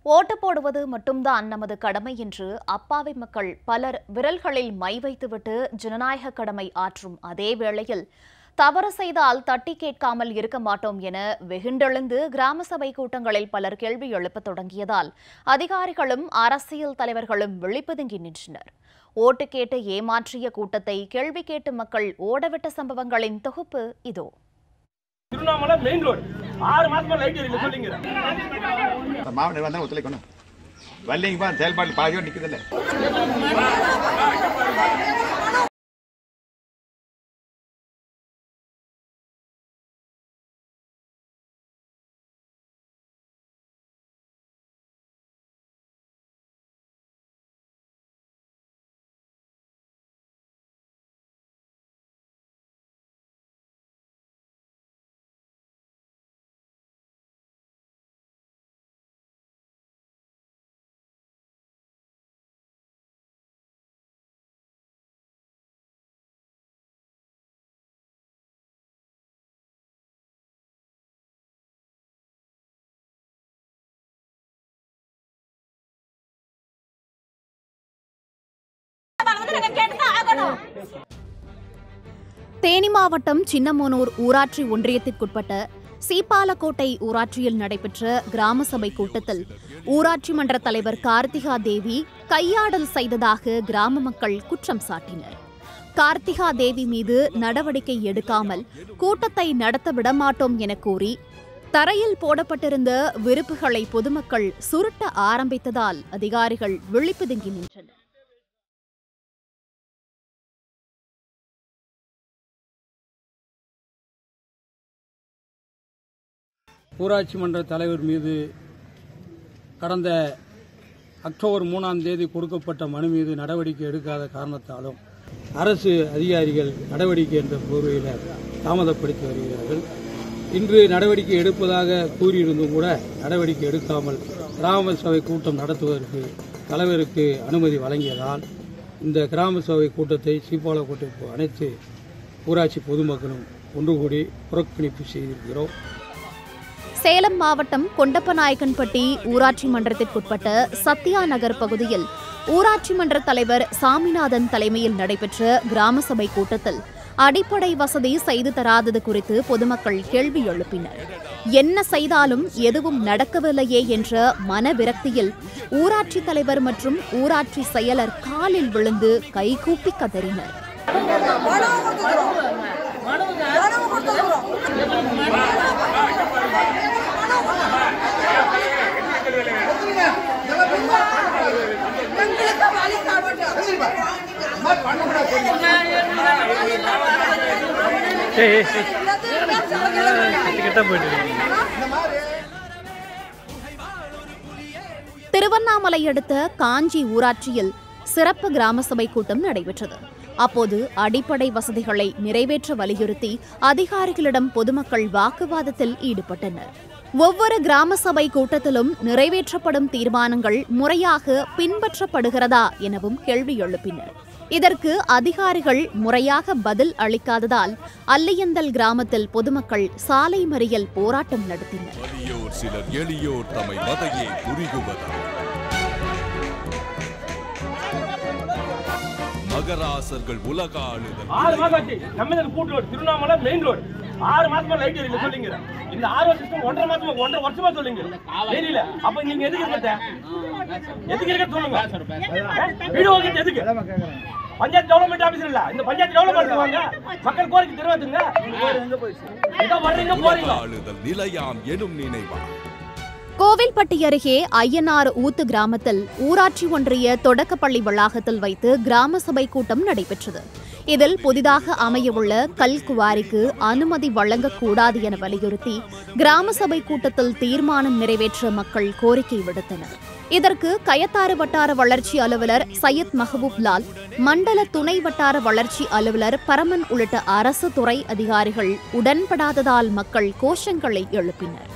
ஓட்டு போடுவது மட்டும்தான் நமது கடமை என்று அப்பாவி மக்கள் பலர் விரல்களில் மை வைத்துவிட்டு ஜனநாயக கடமை ஆற்றும் அதே வேளையில் தவறு செய்தால் தட்டி கேட்காமல் இருக்க மாட்டோம் என வெகுண்டெழுந்து கிராம சபை கூட்டங்களில் பலர் கேள்வி எழுப்பத் தொடங்கியதால் அதிகாரிகளும் அரசியல் தலைவர்களும் விழிப்புதுங்கி நின்றனர் ஓட்டு கேட்டு ஏமாற்றிய கூட்டத்தை கேள்வி கேட்டு மக்கள் ஓடவிட்ட சம்பவங்களின் தொகுப்பு இதோ திருவண்ணாமலை மெயின் ரோடு ஆறு மாசமா லைட் எரியல சொல்லிங்க மாவட்ட வந்தா ஒத்துழைக்கணும் வரலைங்கப்பா செயல்பாடு பாதியோடு நிற்குதில்ல தேனி மாவட்டம் சின்னமோனூர் ஊராட்சி ஒன்றியத்திற்குட்பட்ட சீப்பாலக்கோட்டை ஊராட்சியில் நடைபெற்ற கிராம சபை கூட்டத்தில் ஊராட்சி மன்ற தலைவர் கார்த்திகா தேவி கையாடல் செய்ததாக கிராம மக்கள் குற்றம் சாட்டினர் கார்த்திகா தேவி மீது நடவடிக்கை எடுக்காமல் கூட்டத்தை நடத்த விடமாட்டோம் என கூறி தரையில் போடப்பட்டிருந்த விருப்புகளை பொதுமக்கள் சுருட்ட ஆரம்பித்ததால் அதிகாரிகள் விழிப்புதுங்கி நின்றனர் ஊராட்சி மன்ற தலைவர் மீது கடந்த அக்டோபர் மூணாம் தேதி கொடுக்கப்பட்ட மனு மீது நடவடிக்கை எடுக்காத காரணத்தாலும் அரசு அதிகாரிகள் நடவடிக்கை என்ற போர்வையில் தாமதப்படுத்தி வருகிறார்கள் இன்று நடவடிக்கை எடுப்பதாக கூறியிருந்தும் கூட நடவடிக்கை எடுக்காமல் கிராம சபை கூட்டம் நடத்துவதற்கு தலைவருக்கு அனுமதி வழங்கியதால் இந்த கிராம சபை கூட்டத்தை சீப்பாலக்கோட்டை அனைத்து ஊராட்சி பொதுமக்களும் ஒன்று கூடி புறக்கணிப்பு செய்திருக்கிறோம் சேலம் மாவட்டம் கொண்டப்பநாயக்கன்பட்டி ஊராட்சி மன்றத்திற்குட்பட்ட சத்யா நகர் பகுதியில் ஊராட்சி மன்ற தலைவர் சாமிநாதன் தலைமையில் நடைபெற்ற கிராம சபை கூட்டத்தில் அடிப்படை வசதி செய்து தராதது குறித்து பொதுமக்கள் கேள்வி எழுப்பினர் என்ன செய்தாலும் எதுவும் நடக்கவில்லையே என்ற மனவிரக்தியில் ஊராட்சி தலைவர் மற்றும் ஊராட்சி செயலர் காலில் விழுந்து கைகூப்பி கதறினர் திருவண்ணாமலை அடுத்த காஞ்சி ஊராட்சியில் சிறப்பு கிராம சபை கூட்டம் நடைபெற்றது அப்போது அடிப்படை வசதிகளை நிறைவேற்ற வலியுறுத்தி அதிகாரிகளிடம் பொதுமக்கள் வாக்குவாதத்தில் ஈடுபட்டனர் ஒவ்வொரு கிராம சபை கூட்டத்திலும் நிறைவேற்றப்படும் தீர்மானங்கள் முறையாக பின்பற்றப்படுகிறதா எனவும் கேள்வி எழுப்பினர் இதற்கு அதிகாரிகள் முறையாக பதில் அளிக்காததால் அல்லியந்தல் கிராமத்தில் பொதுமக்கள் சாலை மறியல் போராட்டம் நடத்தினர் வலியோர் சிலர் எளியோர் தமை மதையை புரிகுவதா மகராசர்கள் உலக ஆளுதல் ஆறு மாசம் ஆச்சு கம்மியான கூட்டு ரோடு திருவண்ணாமலை மெயின் ரோடு ஆறு மாசமா லைட் எரியல சொல்லிங்க இந்த ஆறு வருஷம் ஒன்றரை மாசமா ஒன்றரை வருஷமா சொல்லுங்க தெரியல அப்ப நீங்க எதுக்கு இருக்க எதுக்கு இருக்க சொல்லுங்க வீடு வாங்கிட்டு எதுக்கு பஞ்சாயத்து டெவலப்மெண்ட் ஆபீஸ் இல்ல இந்த பஞ்சாயத்து டெவலப்மெண்ட் வாங்க மக்கள் கோரிக்கை தெரிவித்துங்க எங்க வர்றீங்க போறீங்க ஆளுதல் நிலையாம் எனும் நினைவா கோவில்பட்டி அருகே ஐயனார் ஊத்து கிராமத்தில் ஊராட்சி ஒன்றிய தொடக்கப்பள்ளி வளாகத்தில் வைத்து கிராம சபை கூட்டம் நடைபெற்றது இதில் புதிதாக அமையவுள்ள கல் குவாரிக்கு அனுமதி வழங்கக்கூடாது என வலியுறுத்தி கிராம சபை கூட்டத்தில் தீர்மானம் நிறைவேற்ற மக்கள் கோரிக்கை விடுத்தனர் இதற்கு கயத்தாறு வட்டார வளர்ச்சி அலுவலர் சையத் மஹபூப் லால் மண்டல துணை வட்டார வளர்ச்சி அலுவலர் பரமன் உள்ளிட்ட அரசு துறை அதிகாரிகள் உடன்படாததால் மக்கள் கோஷங்களை எழுப்பினர்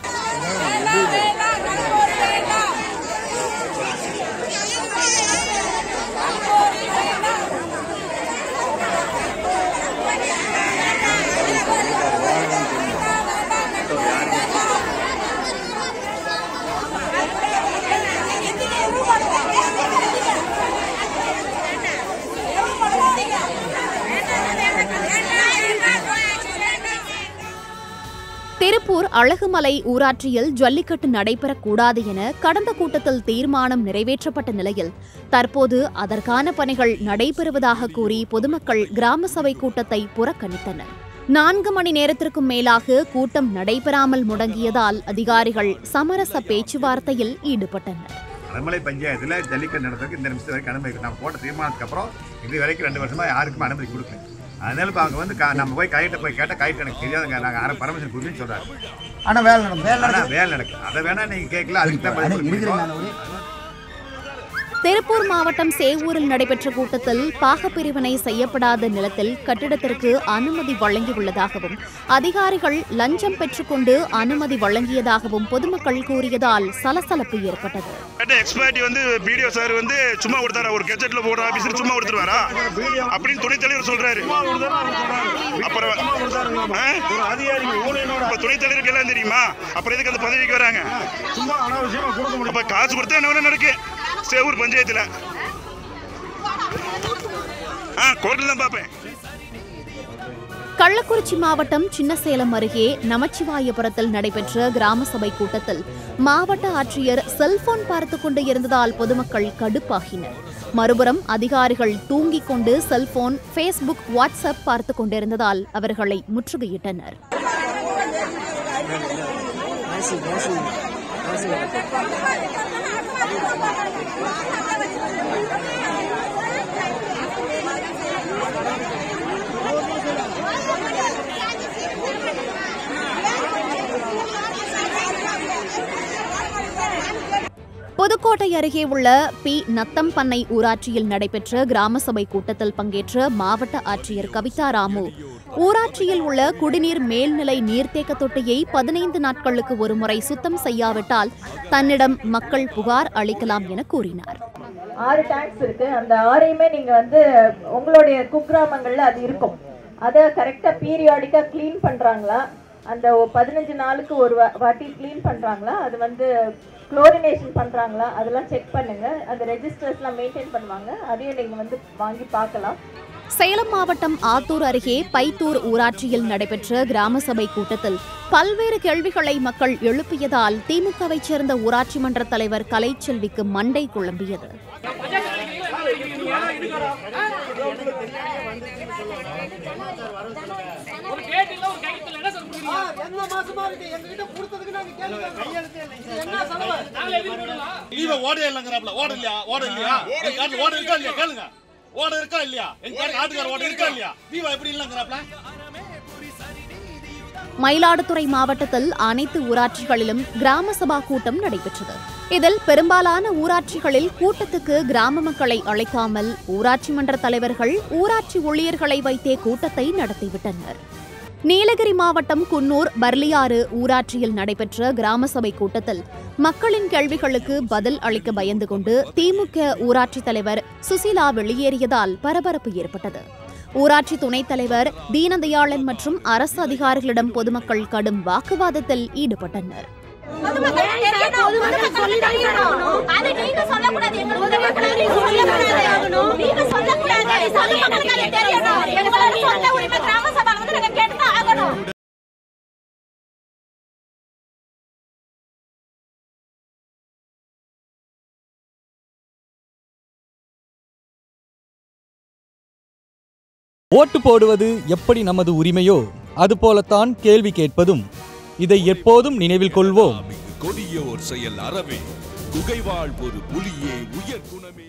அழகுமலை ஊராட்சியில் ஜல்லிக்கட்டு நடைபெறக்கூடாது என கடந்த கூட்டத்தில் தீர்மானம் நிறைவேற்றப்பட்ட நிலையில் தற்போது அதற்கான பணிகள் நடைபெறுவதாக கூறி பொதுமக்கள் கிராம சபை கூட்டத்தை புறக்கணித்தனர் நான்கு மணி நேரத்திற்கும் மேலாக கூட்டம் நடைபெறாமல் முடங்கியதால் அதிகாரிகள் சமரச பேச்சுவார்த்தையில் ஈடுபட்டனர் அலமலை பஞ்சாயத்தில் ஜல்லிக்கட்டு நடத்துறதுக்கு இந்த நிமிஷம் வரைக்கும் அனுமதி நம்ம போட்ட தீர்மானத்துக்கு அப்புறம் இது வரைக்கும் ரெண்டு வருஷமா யாருக்குமே அனுமதி கொடுக்கல அதனால இப்போ அவங்க வந்து க- நம்ம போய் கையிட்ட போய் கேட்டால் கைட்டு எனக்கு தெரியாதுங்க நாங்கள் யாரும் பர்மிஷன் கொடுக்குன்னு சொல்கிறாரு ஆனால் வேலை நடக்கும் வேலை ஆனால் வேலை நடக்குது அதை வேணா நீங்கள் கேட்கல அதுக்கு தான் பதில் கொடுக்கணும். நடக்கும் திருப்பூர் மாவட்டம் சேவூரில் நடைபெற்ற கூட்டத்தில் பாகப்பிரிவினை செய்யப்படாத நிலத்தில் கட்டிடத்திற்கு அனுமதி வழங்கியுள்ளதாகவும் அதிகாரிகள் லஞ்சம் பெற்றுக்கொண்டு அனுமதி வழங்கியதாகவும் பொதுமக்கள் கூறியதால் சலசலப்பு ஏற்பட்டது கேட்ட எக்ஸ்பர்ட்டி வந்து பிடிஓ சார் வந்து சும்மா கொடுத்தாரா ஒரு கெஜெட்ல போடுற ஆபீசர் சும்மா கொடுத்துருவாரா அப்படின்னு துணைத் தலைவர் சொல்றாரு அப்புறம் ஆ? இப்ப துணைத் தலைவருக்கு எல்லாம் தெரியுமா அப்புறம் எதுக்கு அந்த பதவிக்கு வராங்க சும்மா அனாவசியமா கொடுக்க முடியும் இப்ப காசு கொடுத்தா என்ன வேணா நடக்கு சேவூர் பஞ்சாயத்துல ஆ கோர்ட்டில் தான் பார்ப்பேன் கள்ளக்குறிச்சி மாவட்டம் சின்னசேலம் அருகே நமச்சிவாயபுரத்தில் நடைபெற்ற கிராம சபை கூட்டத்தில் மாவட்ட ஆட்சியர் செல்போன் பார்த்துக் கொண்டு இருந்ததால் பொதுமக்கள் கடுப்பாகினர் மறுபுறம் அதிகாரிகள் தூங்கிக் கொண்டு செல்போன் ஃபேஸ்புக் வாட்ஸ்அப் பார்த்துக் கொண்டிருந்ததால் அவர்களை முற்றுகையிட்டனர் புதுக்கோட்டை அருகே உள்ள பி நத்தம்பண்ணை ஊராட்சியில் நடைபெற்ற கிராம சபை கூட்டத்தில் பங்கேற்ற மாவட்ட ஆட்சியர் கவிதா ராமு ஊராட்சியில் உள்ள குடிநீர் மேல்நிலை நீர்த்தேக்க தொட்டியை பதினைந்து நாட்களுக்கு ஒருமுறை சுத்தம் செய்யாவிட்டால் தன்னிடம் மக்கள் புகார் அளிக்கலாம் என கூறினார் ஆறு டேங்க்ஸ் இருக்கு அந்த ஆறையுமே நீங்க வந்து உங்களுடைய குக்கிராமங்கள்ல அது இருக்கும் அதை கரெக்டா பீரியாடிக்கா க்ளீன் பண்றாங்களா அந்த ஒ- பதினஞ்சு நாளுக்கு ஒரு வா- வாட்டி க்ளீன் பண்றாங்களா அது வந்து குளோரினேஷன் பண்றாங்களா அதெல்லாம் செக் பண்ணுங்க அந்த ரெஜிஸ்டர்ஸ்லாம் மெயின்டைன் பண்ணுவாங்க அதையும் நீங்க வந்து வாங்கி பார்க்கலாம் சேலம் மாவட்டம் ஆத்தூர் அருகே பைத்தூர் ஊராட்சியில் நடைபெற்ற கிராம சபை கூட்டத்தில் பல்வேறு கேள்விகளை மக்கள் எழுப்பியதால் திமுகவைச் சேர்ந்த ஊராட்சி மன்ற தலைவர் கலைச்செல்விக்கு மண்டை குழம்பியது லீவ ஓட இல்லைங்கிறாப்ல ஓட இல்லையா ஓட இல்லையா எங்க காட்டுல ஓட இருக்கா இல்லையா கேளுங்க ஓட இருக்கா இல்லையா எங்க காட்டுல ஆட்டுக்கார ஓட இருக்கா இல்லையா லீவா எப்படி இல்லைங்கிறாப்ல மயிலாடுதுறை மாவட்டத்தில் அனைத்து ஊராட்சிகளிலும் கிராம சபா கூட்டம் நடைபெற்றது இதில் பெரும்பாலான ஊராட்சிகளில் கூட்டத்துக்கு கிராம மக்களை அழைக்காமல் ஊராட்சி மன்ற தலைவர்கள் ஊராட்சி ஊழியர்களை வைத்தே கூட்டத்தை நடத்திவிட்டனர் நீலகிரி மாவட்டம் குன்னூர் பர்லியாறு ஊராட்சியில் நடைபெற்ற கிராம சபை கூட்டத்தில் மக்களின் கேள்விகளுக்கு பதில் அளிக்க பயந்து கொண்டு திமுக ஊராட்சி தலைவர் சுசிலா வெளியேறியதால் பரபரப்பு ஏற்பட்டது ஊராட்சி துணைத் தலைவர் தீனதயாளன் மற்றும் அரசு அதிகாரிகளிடம் பொதுமக்கள் கடும் வாக்குவாதத்தில் ஈடுபட்டனர் ஓட்டு போடுவது எப்படி நமது உரிமையோ அதுபோலத்தான் கேள்வி கேட்பதும் இதை எப்போதும் நினைவில் கொள்வோம் மிகு கொடியோர் செயல் அறவே குகைவாழ் ஒரு புலியே உயர் குணமே